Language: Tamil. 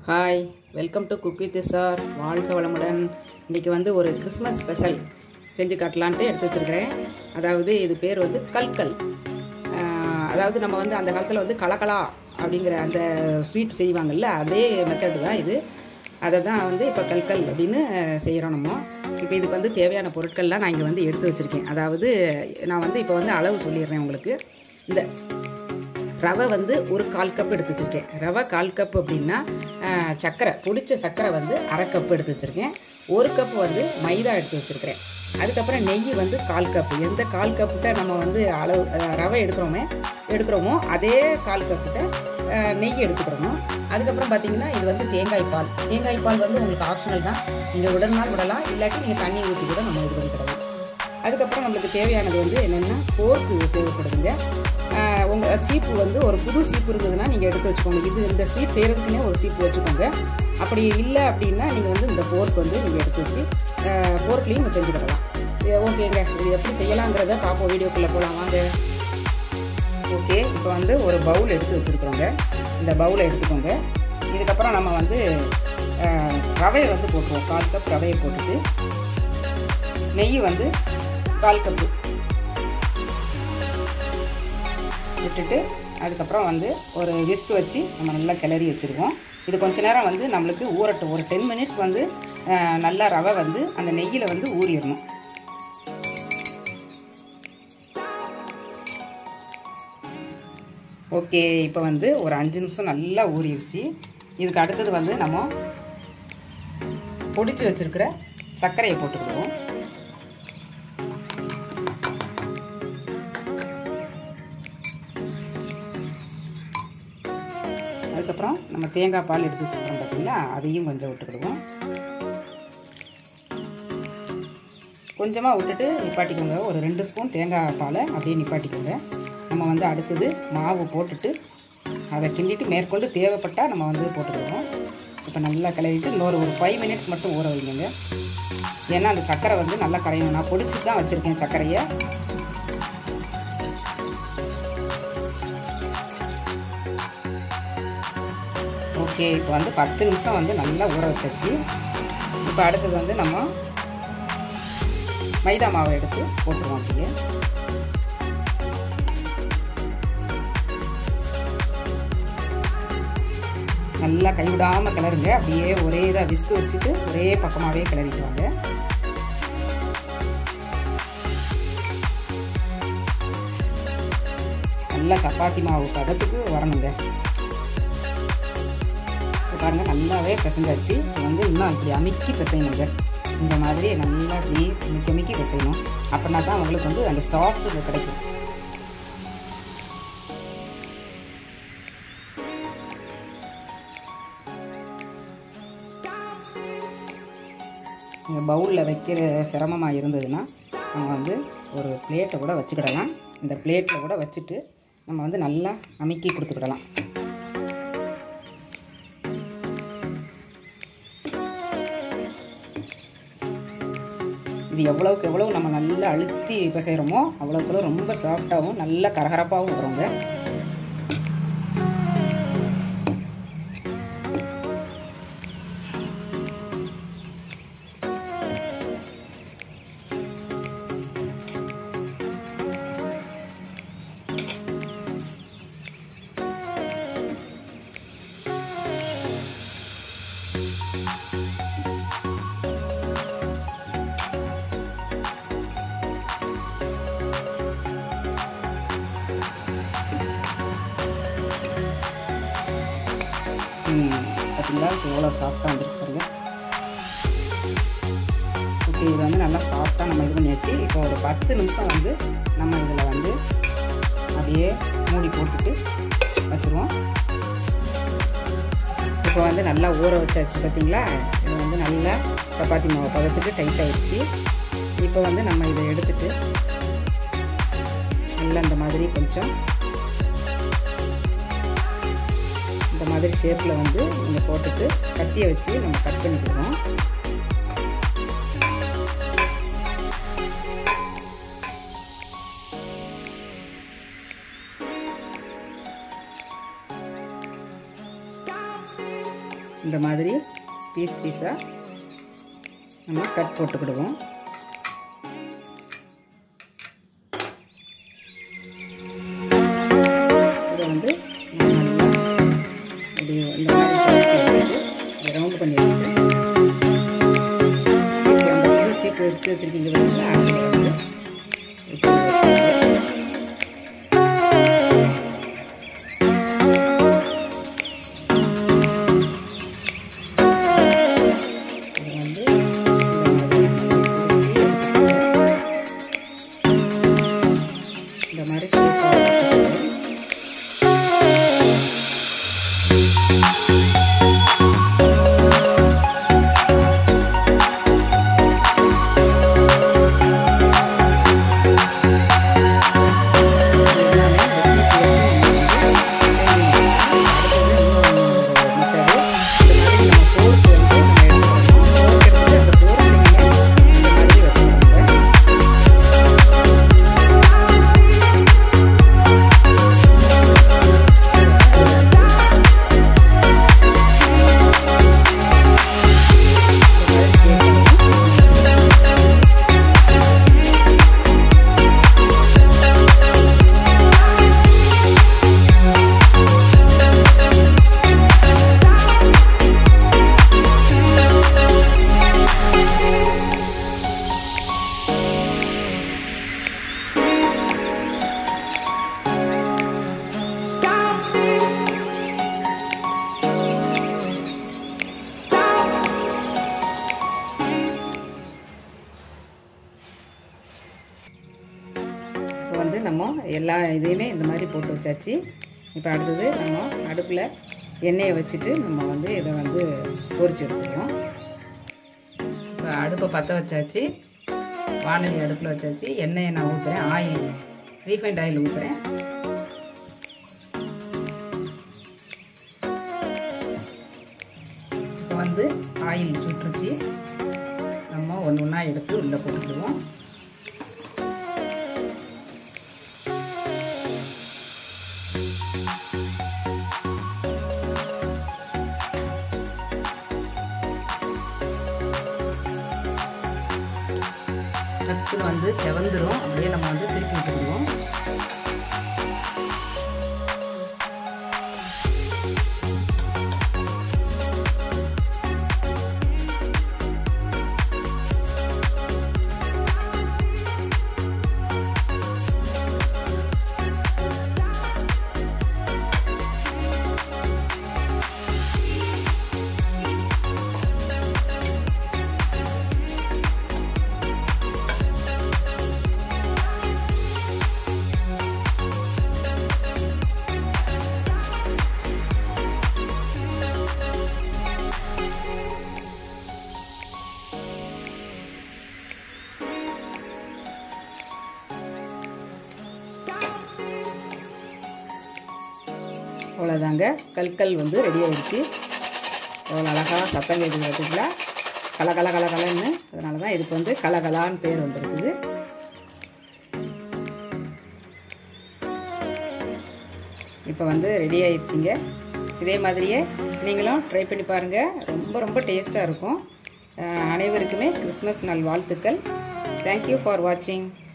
Hi welcome to cook with sir வாழ்க வளமுடன் இன்றைக்கி வந்து ஒரு கிறிஸ்மஸ் ஸ்பெஷல் செஞ்சு காட்டலான்ட்டு எடுத்து வச்சுருக்கிறேன் அதாவது இது பேர் வந்து கல்கல் ஆஹ் அதாவது நம்ம வந்து அந்த காலத்தில் வந்து கலக்கலா அப்படிங்கிற அந்த ஸ்வீட் செய்வாங்கல்ல அதே மெத்தடு தான் இது அதை தான் வந்து இப்போ கல்கல் அப்படின்னு செய்கிறோம் நம்ம இப்போ இதுக்கு வந்து தேவையான பொருட்கள்லாம் நான் இங்கே வந்து எடுத்து வச்சுருக்கேன் அதாவது நான் வந்து இப்போ வந்து அளவு சொல்லிடுறேன் உங்களுக்கு இந்த ரவை வந்து ஒரு கால் கப் எடுத்து வச்சுருக்கேன் ரவை கால் கப் அப்படின்னா ஆஹ், சர்க்கரை பொடிச்ச சர்க்கரை வந்து அரை கப் எடுத்து வச்சுருக்கேன் ஒரு கப் வந்து மைதா எடுத்து வச்சுருக்கிறேன் அதுக்கப்புறம் நெய் வந்து கால் கப் எந்த கால் கப்புட்ட நம்ம வந்து அளவு ஆஹ், ரவை எடுக்கிறோமே எடுக்கிறோமோ அதே கால் கப்புட்ட ஆஹ், நெய் எடுத்துக்கிறோமோ அதுக்கப்புறம் பார்த்தீங்கன்னா இது வந்து தேங்காய் பால் தேங்காய் பால் வந்து உங்களுக்கு ஆப்ஷனல் தான் நீங்கள் விடணும்னாலும் விடலாம் இல்லாட்டி நீங்கள் தண்ணி ஊற்றி கூட நம்ம இது பண்ணிக்கிறோம் அதுக்கப்புறம் நம்மளுக்கு தேவையானது வந்து என்னென்னா ஃபோர்க்கு தேவைப்படுதுங்க ஆஹ் உங்க சீப்பு வந்து ஒரு புது சீப்பு இருந்ததுன்னா நீங்கள் எடுத்து வச்சுக்கோங்க இது இந்த ஸ்வீட் செய்கிறதுக்குனே ஒரு சீப்பு வச்சுக்கோங்க அப்படி இல்லை அப்படின்னா நீங்கள் வந்து இந்த ஃபோர்க் வந்து நீங்கள் எடுத்து வச்சு ஃபோர்க்லேயும் நீங்கள் செஞ்சுக்கிடலாம் இது ஓகேங்க இது எப்படி செய்யலாங்கிறத பார்ப்போம் வீடியோக்குள்ளே போகலாம் வாங்க ஓகே இப்போ வந்து ஒரு பவுல் எடுத்து வச்சுருக்குறோங்க இந்த பவுலை எடுத்துக்கோங்க இதுக்கப்புறம் நம்ம வந்து ஆஹ், ரவையை வந்து போட்டுருவோம் கால் கப் ரவையை போட்டுட்டு நெய் வந்து கால் கப்பு விட்டுட்டு அதுக்கப்புறம் வந்து ஒரு விஸ்க் வச்சு நம்ம நல்லா கிளறி வச்சுருவோம் இது கொஞ்ச நேரம் வந்து நம்மளுக்கு ஊறட்டும் ஒரு டென் மினிட்ஸ் வந்து ஆஹ், நல்லா ரவை வந்து அந்த நெய்யில் வந்து ஊறிடணும் ஓகே இப்போ வந்து ஒரு அஞ்சு நிமிஷம் நல்லா ஊறிடுச்சு இதுக்கு அடுத்தது வந்து நம்ம பொடிச்சு வச்சுருக்கிற சர்க்கரையை போட்டுக்கிடுவோம் அதுக்கப்புறம் நம்ம தேங்காய் பால் எடுத்து வச்சுருக்கோம் பார்த்தீங்களா அதையும் கொஞ்சம் விட்டுக்கிடுவோம் கொஞ்சமாக விட்டுட்டு நிப்பாட்டிக்கோங்க ஒரு ரெண்டு ஸ்பூன் தேங்காய் பாலை அப்படியே நிப்பாட்டிக்கோங்க நம்ம வந்து அடுத்தது மாவு போட்டுட்டு அதை கிண்டிட்டு மேற்கொண்டு தேவைப்பட்டால் நம்ம வந்து போட்டுக்கிடுவோம் இப்போ நல்லா கிளறிட்டு இன்னொரு ஒரு ஃபைவ் மினிட்ஸ் மட்டும் ஊற வைங்க ஏன்னா அந்த சர்க்கரை வந்து நல்லா கரையணும் நான் பொடிச்சு தான் வச்சுருக்கேன் சர்க்கரையை ஓகே இப்போ வந்து பத்து நிமிஷம் வந்து நல்லா ஊற வச்சாச்சு இப்போ அடுத்தது வந்து நம்ம மைதா மாவை எடுத்து போட்டுருவோம் அப்படியே நல்லா கைவிடாமல் கிளறுங்க அப்படியே ஒரே இதாக விஸ்கு வச்சுட்டு ஒரே பக்கமாகவே கிளறிட்டு வாங்க நல்லா சப்பாத்தி மாவு பதத்துக்கு வரணுங்க இப்போ பாருங்க நல்லாவே பிசைஞ்சாச்சு இது வந்து இன்னும் இப்படி அமுக்கி பிசையணுங்க இந்த மாதிரி நல்லா இப்படி அமுக்கி அமுக்கி பிசையணும் அப்படின்னா தான் உங்களுக்கு வந்து அந்த சாஃப்ட் கிடைக்கும் நீங்கள் பவுலில் வைக்கிற சிரமமாக இருந்ததுன்னா நம்ம வந்து ஒரு பிளேட்டை கூட வச்சுக்கிடலாம் இந்த பிளேட்டில் கூட வச்சுட்டு நம்ம வந்து நல்லா அமுக்கி கொடுத்துக்கிடலாம் இது எவ்வளவுக்கு எவ்வளவு நம்ம நல்லா அழுத்தி இப்போ செய்கிறோமோ அவ்வளோக்கு எவ்வளோ ரொம்ப சாஃப்டாகவும் நல்ல கரகரப்பாகவும் வருங்க ம், பார்த்தீங்களா இப்போ எவ்வளோ சாஃப்டாக வந்துருக்கு பாருங்க ஓகே இது வந்து நல்லா சாஃப்டாக நம்ம இது பண்ணியாச்சு இப்போ ஒரு பத்து நிமிஷம் வந்து நம்ம இதில் வந்து அப்படியே மூடி போட்டுட்டு வச்சுருவோம் இப்போ வந்து நல்லா ஊற வச்சாச்சு பார்த்தீங்களா இது வந்து நல்லா சப்பாத்தி மாவு பதத்துக்கு டைட் ஆயிடுச்சு இப்போ வந்து நம்ம இதை எடுத்துட்டு நல்லா இந்த மாதிரி கொஞ்சம் இந்த மாதிரி ஷேப்பில் வந்து நீங்கள் போட்டுட்டு கத்தியை வச்சு நம்ம கட் பண்ணிக்கிடுவோம் இந்த மாதிரி பீஸ் பீஸாக நம்ம கட் போட்டுக்கிடுவோம் இதை வந்து இப்படி இந்த மாதிரி ரவுண்ட் பண்ணி வச்சுட்டு அந்த சீப்பு எடுத்து வச்சுருக்கீங்க அதில் வந்து இப்படி வச்சுருக்கேன் இது வந்து இந்த மாதிரி shape ஆ வச்சுக்கணும். இப்போ வந்து நம்ம எல்லா இதையுமே இந்த மாதிரி போட்டு வச்சாச்சு இப்போ அடுத்தது நம்ம அடுப்பில் எண்ணெயை வச்சுட்டு நம்ம வந்து இதை வந்து பொரிச்சு எடுத்துக்கலாம் இப்போ அடுப்பை பற்ற வச்சாச்சு வானொலி அடுப்பில் வச்சாச்சு எண்ணெயை நான் ஊற்றுறேன் ஆயில் ரீஃபைண்ட் ஆயில் ஊற்றுறேன் இப்போ வந்து ஆயில் சுட்டுருச்சு நம்ம ஒன்று ஒன்றா எடுத்து உள்ளே போட்டுக்கிடுவோம் டக்குன்னு வந்து செவந்துரும் அப்படியே நம்ம வந்து திருப்பி விட்டுருவோம் அவ்வளோதாங்க கல்கல் வந்து ரெடி ஆயிடுச்சு எவ்வளோ அழகாக சத்தம் கேட்குது பார்த்தீங்களா கல கல கல கலன்னு அதனால தான் இதுக்கு வந்து கலகலான்னு பேர் வந்திருக்குது இப்போ வந்து ரெடி ஆயிடுச்சுங்க இதே மாதிரியே நீங்களும் ட்ரை பண்ணி பாருங்கள் ரொம்ப ரொம்ப டேஸ்ட்டாக இருக்கும் அஹ் அனைவருக்குமே கிறிஸ்மஸ் நாள் வாழ்த்துக்கள் தேங்க்யூ ஃபார் வாட்சிங்